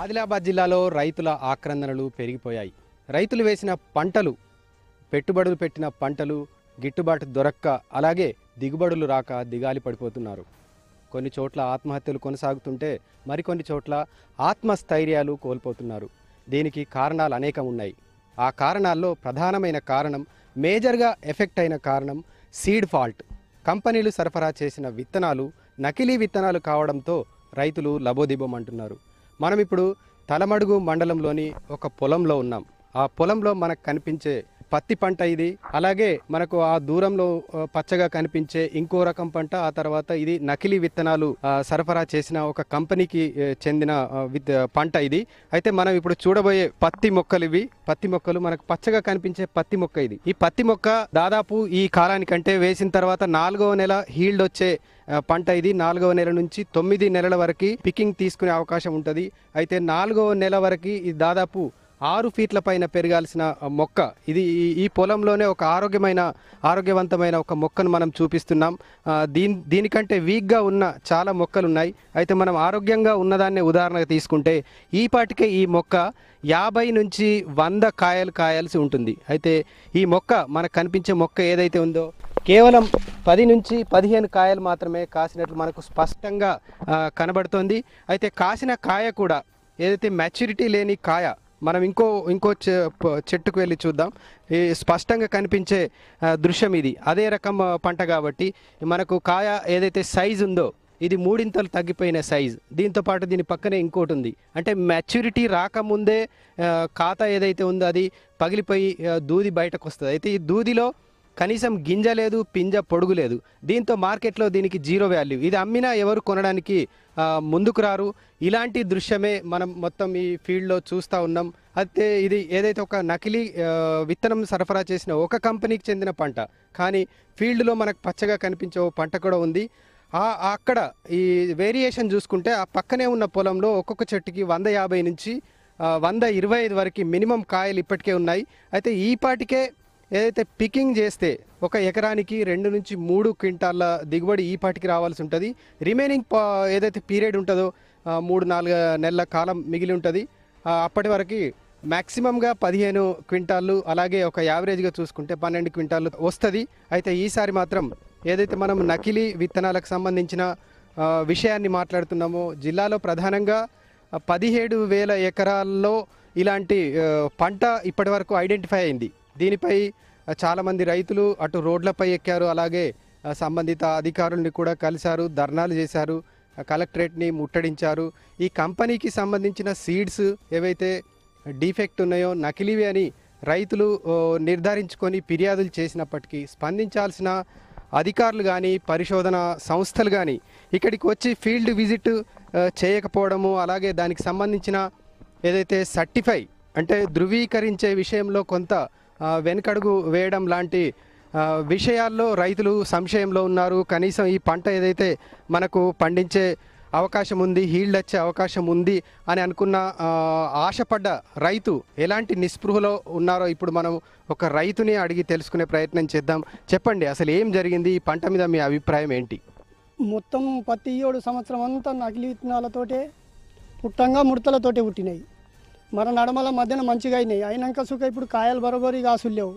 ఆదిలాబాద్ జిల్లాలో రైతుల ఆక్రందనలు పెరిగిపోయాయి రైతులు వేసిన పంటలు పెట్టుబడులు పెట్టిన పంటలు గిట్టుబాటు దొరక్క అలాగే దిగుబడులు రాక దిగాలి పడిపోతున్నారు కొన్ని చోట్ల ఆత్మహత్యలు కొనసాగుతుంటే మరికొన్ని చోట్ల ఆత్మస్థైర్యాలు కోల్పోతున్నారు దీనికి కారణాలు అనేకం ఉన్నాయి ఆ కారణాల్లో ప్రధానమైన కారణం మేజర్గా ఎఫెక్ట్ అయిన కారణం సీడ్ ఫాల్ట్ కంపెనీలు సరఫరా చేసిన విత్తనాలు నకిలీ విత్తనాలు కావడంతో రైతులు లబోదిబోమంటున్నారు మనం ఇప్పుడు తలమడుగు మండలంలోని ఒక పొలంలో ఉన్నాం ఆ పొలంలో మనకు కనిపించే పత్తి పంట ఇది అలాగే మనకు ఆ దూరంలో ఆ, పచ్చగా కనిపించే ఇంకో రకం పంట ఆ తర్వాత ఇది నకిలీ విత్తనాలు ఆ, సరఫరా చేసిన ఒక కంపెనీకి ఏ, చెందిన ఆ, విత్ పంట ఇది అయితే మనం ఇప్పుడు చూడబోయే పత్తి మొక్కలు ఇవి పత్తి మొక్కలు మనకు పచ్చగా కనిపించే పత్తి మొక్క ఇది ఈ పత్తి మొక్క దాదాపు ఈ కాలానికంటే వేసిన తర్వాత నాలుగవ నెల హీల్డ్ వచ్చే ఆ, పంట ఇది నాలుగవ నెల నుంచి తొమ్మిది నెలల వరకు పికింగ్ తీసుకునే అవకాశం ఉంటుంది అయితే నాలుగవ నెల వరకు ఇది దాదాపు ఆరు ఫీట్ల పైన పెరగాల్సిన ఆ, మొక్క ఇది ఈ- ఈ పొలంలోనే ఒక ఆరోగ్యమైన ఆరోగ్యవంతమైన ఒక మొక్కను మనం చూపిస్తున్నాం ఆ, దీని దీనికంటే వీక్గా ఉన్న చాలా మొక్కలు ఉన్నాయి అయితే మనం ఆరోగ్యంగా ఉన్నదాన్ని ఉదాహరణగా తీసుకుంటే ఈ పాటికే ఈ మొక్క యాభై నుంచి వంద కాయలు కాయాల్సి ఉంటుంది అయితే ఈ మొక్క మనకు కనిపించే మొక్క ఏదైతే ఉందో కేవలం పది నుంచి పదిహేను కాయలు మాత్రమే కాసినట్లు మనకు స్పష్టంగా ఆ, కనబడుతోంది అయితే కాసిన కాయ కూడా ఏదైతే మెచ్యూరిటీ లేని కాయ మనం ఇంకో ఇంకో చె- ప- చెట్టుకు వెళ్ళి చూద్దాం ఈ స్పష్టంగా కనిపించే ఆ, దృశ్యం ఇది అదే రకం ఆ, పంట కాబట్టి మనకు కాయ ఏదైతే సైజు ఉందో ఇది మూడింతలు తగ్గిపోయిన సైజ్ దీంతో పాటు దీని పక్కనే ఇంకోటి ఉంది అంటే మెచ్యూరిటీ రాకముందే ఆ, ఖాతా ఏదైతే ఉందో అది పగిలిపోయి ఆ, దూది బయటకు వస్తుంది అయితే ఈ దూదిలో కనీసం గింజ లేదు పింజ పొడుగు లేదు దీంతో మార్కెట్లో దీనికి జీరో వాల్యూ ఇది అమ్మినా ఎవరు కొనడానికి ఆ, ముందుకు రారు ఇలాంటి దృశ్యమే మనం మొత్తం ఈ ఫీల్డ్లో చూస్తూ ఉన్నాం అయితే ఇది ఏదైతే ఒక నకిలీ ఆ, విత్తనం సరఫరా చేసిన ఒక కంపెనీకి చెందిన పంట కానీ ఫీల్డ్లో మనకు పచ్చగా కనిపించే ఓ పంట కూడా ఉంది ఆ ఆ అక్కడ ఈ వేరియేషన్ చూసుకుంటే ఆ పక్కనే ఉన్న పొలంలో ఒక్కొక్క చెట్టుకి వంద యాభై నుంచి ఆ, వంద ఇరవై ఐదు వరకు మినిమం కాయలు ఇప్పటికే ఉన్నాయి అయితే ఈ పాటికే ఏదైతే పికింగ్ చేస్తే ఒక ఎకరానికి రెండు నుంచి మూడు క్వింటాల దిగుబడి ఈ పాటికి రావాల్సి ఉంటుంది రిమైనింగ్ పా- ఏదైతే పీరియడ్ ఉంటుందో ఆ, మూడు నాలుగు నెలల కాలం మిగిలి ఉంటుంది ఆ, అప్పటి వరకు మ్యాక్సిమంగా పదిహేను క్వింటాళ్ళు అలాగే ఒక యావరేజ్గా చూసుకుంటే పన్నెండు క్వింటాళ్ళు వస్తుంది అయితే ఈసారి మాత్రం ఏదైతే మనం నకిలీ విత్తనాలకు సంబంధించిన ఆ, విషయాన్ని మాట్లాడుతున్నామో జిల్లాలో ప్రధానంగా ఆ, పదిహేడు వేల ఎకరాల్లో ఇలాంటి ఆ, పంట ఇప్పటివరకు ఐడెంటిఫై అయింది దీనిపై ఆ, చాలామంది రైతులు అటు రోడ్లపై ఎక్కారు అలాగే ఆ, సంబంధిత అధికారుల్ని కూడా కలిశారు ధర్నాలు చేశారు ఆ, కలెక్టరేట్ని ముట్టడించారు ఈ కంపెనీకి సంబంధించిన సీడ్స్ ఏవైతే డిఫెక్ట్ ఉన్నాయో నకిలీవి అని రైతులు ఓ, నిర్ధారించుకొని ఫిర్యాదులు చేసినప్పటికీ స్పందించాల్సిన అధికారులు కానీ పరిశోధన సంస్థలు కానీ ఇక్కడికి వచ్చి ఫీల్డ్ విజిట్ ఆ, చేయకపోవడము అలాగే దానికి సంబంధించిన ఏదైతే సర్టిఫై అంటే ధృవీకరించే విషయంలో కొంత ఆ, వెనుకడుగు వేయడం లాంటి ఆ, విషయాల్లో రైతులు సంశయంలో ఉన్నారు కనీసం ఈ పంట ఏదైతే మనకు పండించే అవకాశం ఉంది హీల్డ్ వచ్చే అవకాశం ఉంది అని అనుకున్న ఆ, ఆశపడ్డ రైతు ఎలాంటి నిస్పృహలో ఉన్నారో ఇప్పుడు మనం ఒక రైతుని అడిగి తెలుసుకునే ప్రయత్నం చేద్దాం చెప్పండి అసలు ఏం జరిగింది ఈ పంట మీద మీ అభిప్రాయం ఏంటి మొత్తం పత్తి ఏడు సంవత్సరం అంతా నకిలీ విత్తనాలతోటే పుట్టంగా ముడతలతోటే పుట్టినాయి మన నడమల మధ్యన మంచిగా అయినాయి అయినాక సుఖ ఇప్పుడు కాయలు బరోబరి కాసులు లేవు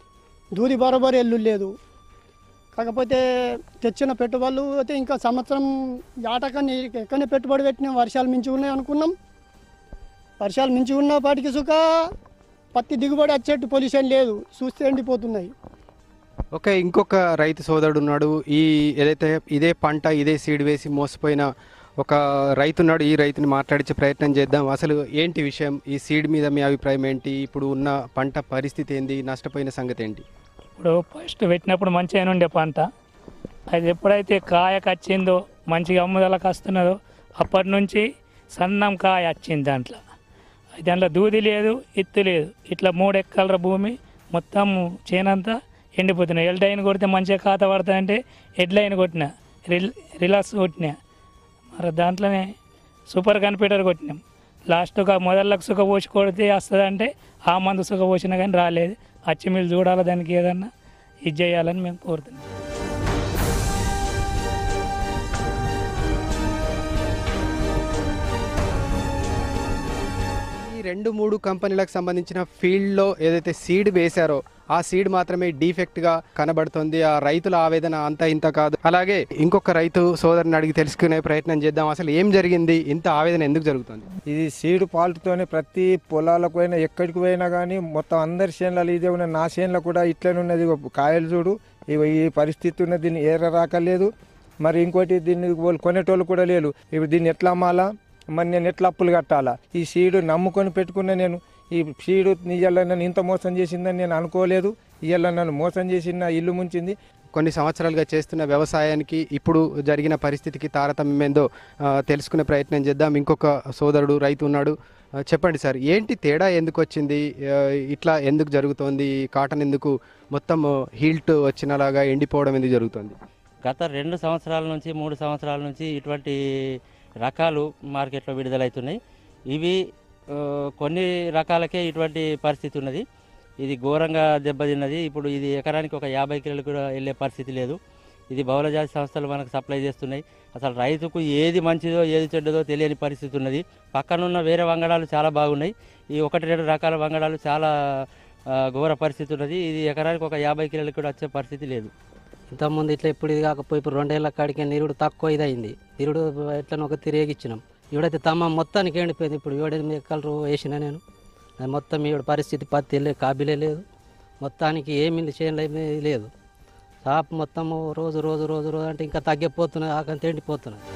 దూది బరోబరి ఎల్లు లేదు కాకపోతే తెచ్చిన పెట్టుబడులు అయితే ఇంకా సంవత్సరం ఆటకని ఎక్కడనే పెట్టుబడి పెట్టినాం వర్షాలు మించి ఉన్నాయి అనుకున్నాం వర్షాలు మించి ఉన్నప్పటికీ సుఖ పత్తి దిగుబడి వచ్చేట్టు పొల్యూషన్ లేదు చూస్తే ఎండిపోతున్నాయి ఓకే ఇంకొక రైతు సోదరుడు ఉన్నాడు ఈ ఏదైతే ఇదే పంట ఇదే సీడ్ వేసి మోసపోయిన ఒక రైతు ఉన్నాడు ఈ రైతుని మాట్లాడించే ప్రయత్నం చేద్దాం అసలు ఏంటి విషయం ఈ సీడ్ మీద మీ అభిప్రాయం ఏంటి ఇప్పుడు ఉన్న పంట పరిస్థితి ఏంది నష్టపోయిన సంగతి ఏంటి ఇప్పుడు ఫస్ట్ పెట్టినప్పుడు మంచిగానే ఉండే పంట అది ఎప్పుడైతే కాయకు వచ్చిందో మంచిగా అమ్ముదలకు వస్తున్నదో అప్పటి నుంచి సన్నం కాయ వచ్చింది దాంట్లో దాంట్లో దూది లేదు ఎత్తు లేదు ఇట్లా మూడు ఎక్కల భూమి మొత్తం చేనంతా ఎండిపోతున్నాయి ఎల్డైన్ కొడితే మంచిగా ఖాతా పడుతుందంటే ఎడ్లైన్ కొట్టిన రిల్ రిలాక్స్ కొట్టిన మరి దాంట్లోనే సూపర్ కంప్యూటర్ కొట్టినాం లాస్ట్గా మొదళ్ళకు సుఖ పోసి కొడితే వస్తుందంటే ఆ మందు సుఖ పోసినా కానీ రాలేదు వచ్చి మీరు చూడాలి దానికి ఏదన్నా ఇది చేయాలని మేము కోరుతున్నాం రెండు మూడు కంపెనీలకు సంబంధించిన ఫీల్డ్లో ఏదైతే సీడ్ వేశారో ఆ సీడ్ మాత్రమే డిఫెక్ట్ గా కనబడుతుంది ఆ రైతుల ఆవేదన అంత ఇంత కాదు అలాగే ఇంకొక రైతు సోదరుని అడిగి తెలుసుకునే ప్రయత్నం చేద్దాం అసలు ఏం జరిగింది ఇంత ఆవేదన ఎందుకు జరుగుతుంది ఇది సీడ్ పాల్ట్తోనే ప్రతి పొలాలకు పోయినా ఎక్కడికి పోయినా కానీ మొత్తం అందరి చేనులలో ఇదే ఉన్నది నా చేనులో కూడా ఇట్లనే ఉన్నది ఇగో కాయలు చూడు ఇగో ఈ పరిస్థితి ఉన్నది దీన్ని ఏర రాకలేదు మరి ఇంకోటి దీన్ని వాళ్ళు కొనేటోళ్ళు కూడా లేరు ఇప్పుడు దీన్ని ఎట్లా అమ్మాలా మరి నేను ఎట్లా అప్పులు కట్టాలా ఈ సీడు నమ్ముకొని పెట్టుకున్నా నేను ఈ సీడు ఇయ్యాల నన్ను ఇంత మోసం చేసిందని నేను అనుకోలేదు ఇయ్యాల నన్ను మోసం చేసిన నా ఇల్లు ముంచింది కొన్ని సంవత్సరాలుగా చేస్తున్న వ్యవసాయానికి ఇప్పుడు జరిగిన పరిస్థితికి తారతమ్యం ఏందో ఆ, తెలుసుకునే ప్రయత్నం చేద్దాం ఇంకొక సోదరుడు రైతు ఉన్నాడు ఆ, చెప్పండి సార్ ఏంటి తేడా ఎందుకు వచ్చింది ఆ, ఇట్లా ఎందుకు జరుగుతోంది ఈ కాటన్ ఎందుకు మొత్తం హీల్ట్ వచ్చినలాగా ఎండిపోవడం ఎందుకు జరుగుతుంది గత రెండు సంవత్సరాల నుంచి మూడు సంవత్సరాల నుంచి ఇటువంటి రకాలు మార్కెట్లో విడుదలవుతున్నాయి ఇవి ఆ, కొన్ని రకాలకే ఇటువంటి పరిస్థితి ఉన్నది ఇది ఘోరంగా దెబ్బతిన్నది ఇప్పుడు ఇది ఎకరానికి ఒక యాభై కిలోలు కూడా వెళ్ళే పరిస్థితి లేదు ఇది బహుళజాతి సంస్థలు మనకు సప్లై చేస్తున్నాయి అసలు రైతుకు ఏది మంచిదో ఏది చెడ్డదో తెలియని పరిస్థితి ఉన్నది పక్కనున్న వేరే వంగడాలు చాలా బాగున్నాయి ఈ ఒకటి రెండు రకాల వంగడాలు చాలా ఆ, ఘోర పరిస్థితి ఉన్నది ఇది ఎకరానికి ఒక యాభై కిలోలు కూడా వచ్చే పరిస్థితి లేదు ఇంతకుముందు ఇట్లా ఇప్పుడు ఇది కాకపోయి ఇప్పుడు రెండేళ్ల కాడికి నిరుడు తక్కువ ఇదైంది నిరుడు ఎట్లనో ఒక తిరిగిచ్చినాం ఇవిడైతే తమ్మ మొత్తానికి ఎండిపోయింది ఇప్పుడు ఏడు కలరు వేసిన నేను అది మొత్తం ఈవిడ పరిస్థితి పత్తి లే కాబిలే లేదు మొత్తానికి ఏమి చేయలేదు లేదు షాప్ మొత్తం రోజు రోజు రోజు రోజు అంటే ఇంకా తగ్గిపోతున్నది ఆకంత ఎండిపోతున్నది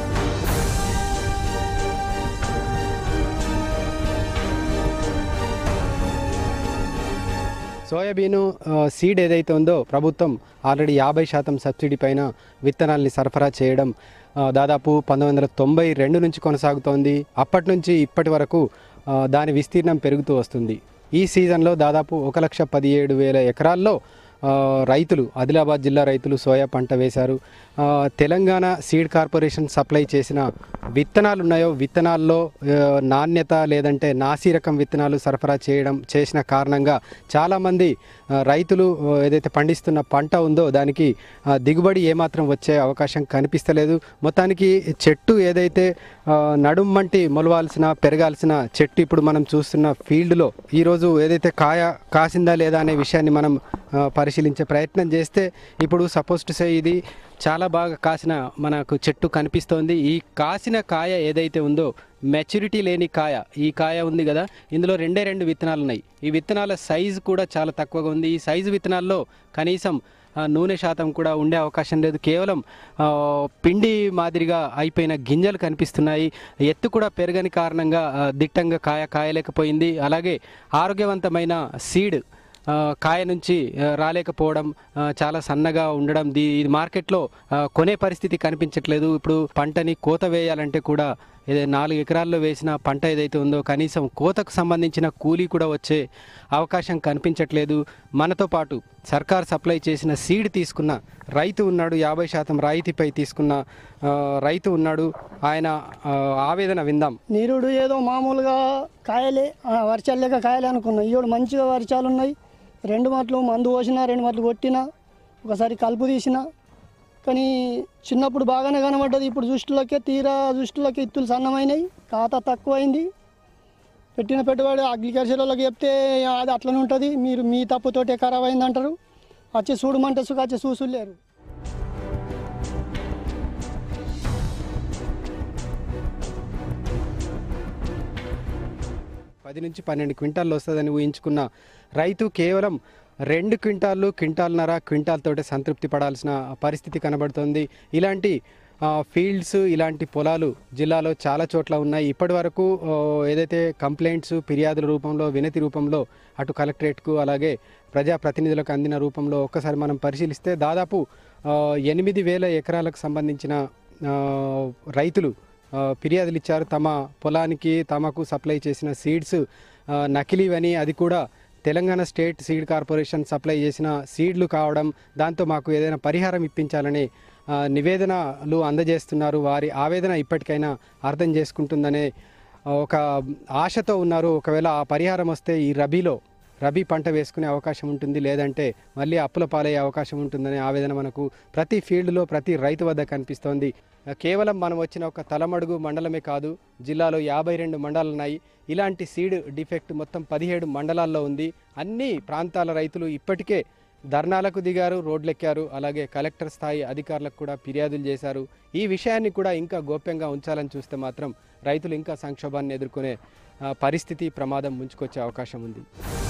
సోయాబీన్ సీడ్ ఏదైతే ఉందో ప్రభుత్వం ఆల్రెడీ యాభై శాతం సబ్సిడీ పైన విత్తనాల్ని సరఫరా చేయడం ఆ, దాదాపు పంతొమ్మిది వందల తొంభై రెండు నుంచి కొనసాగుతోంది అప్పటి నుంచి ఇప్పటి వరకు ఆ, దాని విస్తీర్ణం పెరుగుతూ వస్తుంది ఈ సీజన్లో దాదాపు ఒక లక్ష పదిహేడు వేల ఎకరాల్లో ఆ, రైతులు ఆదిలాబాద్ జిల్లా రైతులు సోయా పంట వేశారు ఆ, తెలంగాణ సీడ్ కార్పొరేషన్ సప్లై చేసిన విత్తనాలు ఉన్నాయో విత్తనాల్లో ఆ, నాణ్యత లేదంటే నాసి రకం విత్తనాలు సరఫరా చేయడం చేసిన కారణంగా చాలామంది ఆ, రైతులు ఆ, ఏదైతే పండిస్తున్న పంట ఉందో దానికి ఆ, దిగుబడి ఏమాత్రం వచ్చే అవకాశం కనిపిస్తలేదు మొత్తానికి చెట్టు ఏదైతే ఆ, నడుం వంటి మొలవాల్సిన పెరగాల్సిన చెట్టు ఇప్పుడు మనం చూస్తున్న ఫీల్డ్లో ఈరోజు ఏదైతే కాయ కాసిందా లేదా అనే విషయాన్ని మనం ఆ, పరిశీలించే ప్రయత్నం చేస్తే ఇప్పుడు సపోజ్ టు సే ఇది చాలా బాగా కాసిన మనకు చెట్టు కనిపిస్తోంది ఈ కాసిన కాయ ఏదైతే ఉందో మెచ్యూరిటీ లేని కాయ ఈ కాయ ఉంది కదా ఇందులో రెండే రెండు విత్తనాలు ఉన్నాయి ఈ విత్తనాల సైజు కూడా చాలా తక్కువగా ఉంది ఈ సైజు విత్తనాల్లో కనీసం ఆ, నూనె శాతం కూడా ఉండే అవకాశం లేదు కేవలం ఆ, పిండి మాదిరిగా అయిపోయిన గింజలు కనిపిస్తున్నాయి ఎత్తు కూడా పెరగని కారణంగా ఆ, దిట్టంగా కాయ కాయలేకపోయింది అలాగే ఆరోగ్యవంతమైన సీడ్ ఆ, కాయ నుంచి ఆ, రాలేకపోవడం ఆ, చాలా సన్నగా ఉండడం దీ ఇది మార్కెట్లో ఆ, కొనే పరిస్థితి కనిపించట్లేదు ఇప్పుడు పంటని కోత వేయాలంటే కూడా ఏదో నాలుగు ఎకరాల్లో వేసిన పంట ఏదైతే ఉందో కనీసం కోతకు సంబంధించిన కూలీ కూడా వచ్చే అవకాశం కనిపించట్లేదు మనతో పాటు సర్కార్ సప్లై చేసిన సీడ్ తీసుకున్న రైతు ఉన్నాడు యాభై శాతం రాయితీపై తీసుకున్న ఆ, రైతు ఉన్నాడు ఆయన ఆ, ఆవేదన విందాం నీరుడు ఏదో మామూలుగా కాయలే ఆ, వర్షాలు లేక కాయలే అనుకున్నా ఈవిడ మంచిగా వర్షాలు ఉన్నాయి రెండు మాటలు మందు పోసిన రెండు మాటలు కొట్టిన ఒకసారి కలుపు తీసిన కానీ చిన్నప్పుడు బాగానే కనబడ్డది ఇప్పుడు దృష్టిలోకే తీరా దృష్టిలోకి ఇత్తులు సన్నమైనాయి ఖాతా తక్కువైంది పెట్టిన పెట్టుబడి అగ్రికల్చర్ వాళ్ళకి చెప్తే అది అట్లనే ఉంటుంది మీరు మీ తప్పుతోటే ఖరాబ్ అయింది అంటారు వచ్చి చూడమంటే సుఖ వచ్చి చూసులేరు పది నుంచి పన్నెండు క్వింటాల్లో వస్తుందని ఊహించుకున్న రైతు కేవలం రెండు క్వింటాళ్ళు క్వింటాల్నర క్వింటాల్తోటే సంతృప్తి పడాల్సిన పరిస్థితి కనబడుతోంది ఇలాంటి ఆ, ఫీల్డ్స్ ఇలాంటి పొలాలు జిల్లాలో చాలా చోట్ల ఉన్నాయి ఇప్పటి వరకు ఆ, ఏదైతే కంప్లైంట్స్ ఫిర్యాదుల రూపంలో వినతి రూపంలో అటు కలెక్టరేట్కు అలాగే ప్రజాప్రతినిధులకు అందిన రూపంలో ఒక్కసారి మనం పరిశీలిస్తే దాదాపు ఆ, ఎనిమిది వేల ఎకరాలకు సంబంధించిన ఆ, రైతులు ఆ, ఫిర్యాదులు ఇచ్చారు తమ పొలానికి తమకు సప్లై చేసిన సీడ్స్ ఆ, నకిలీవని అది కూడా Telangana state seed corporation supply చేసిన సీడ్లు కావడం దాంతో మాకు ఏదైనా పరిహారం ఇప్పించాలని ఆ, నివేదనలు అందజేస్తున్నారు వారి ఆవేదన ఇప్పటికైనా అర్థం చేసుకుంటుందనే ఆ, ఒక ఆశతో ఉన్నారు ఒకవేళ ఆ పరిహారం వస్తే ఈ రబీలో రబీ పంట వేసుకునే అవకాశం ఉంటుంది లేదంటే మళ్ళీ అప్పుల పాలయ్యే అవకాశం ఉంటుందనే ఆవేదన మనకు ప్రతి ఫీల్డ్లో ప్రతి రైతు వద్ద కనిపిస్తోంది కేవలం మనం వచ్చిన ఒక తలమడుగు మండలమే కాదు జిల్లాలో యాభై రెండు మండలాలు ఉన్నాయి ఇలాంటి సీడ్ డిఫెక్ట్ మొత్తం పదిహేడు మండలాల్లో ఉంది అన్ని ప్రాంతాల రైతులు ఇప్పటికే ధర్నాలకు దిగారు రోడ్లెక్కారు అలాగే కలెక్టర్ స్థాయి అధికారులకు కూడా ఫిర్యాదులు చేశారు ఈ విషయాన్ని కూడా ఇంకా గోప్యంగా ఉంచాలని చూస్తే మాత్రం రైతులు ఇంకా సంక్షోభాన్ని ఎదుర్కొనే ఆ, పరిస్థితి ప్రమాదం ముంచుకొచ్చే అవకాశం ఉంది